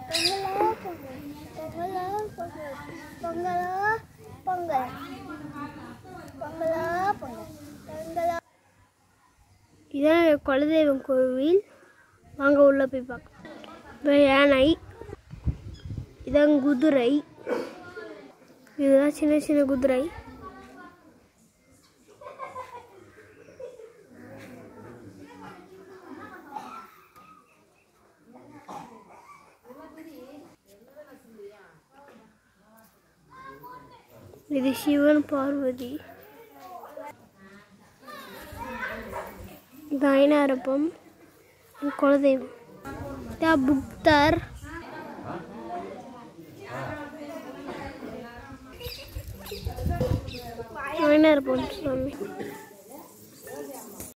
பொங்கலோ பொங்கல் பொங்கலோ பொங்கல் பொங்கலோ பொங்கல் பொங்கலோ இதான் குலதெய்வம் கோவில் வாங்க உள்ளே போய் பார்க்கலாம் இப்போ யானை இதான் குதிரை இதுதான் சின்ன சின்ன குதிரை இது சிவன் பார்வதி இது ஐநாரப்பம் குலதெய்வம் இதான் புக்தர் ஐநாரப்பம் சுவாமி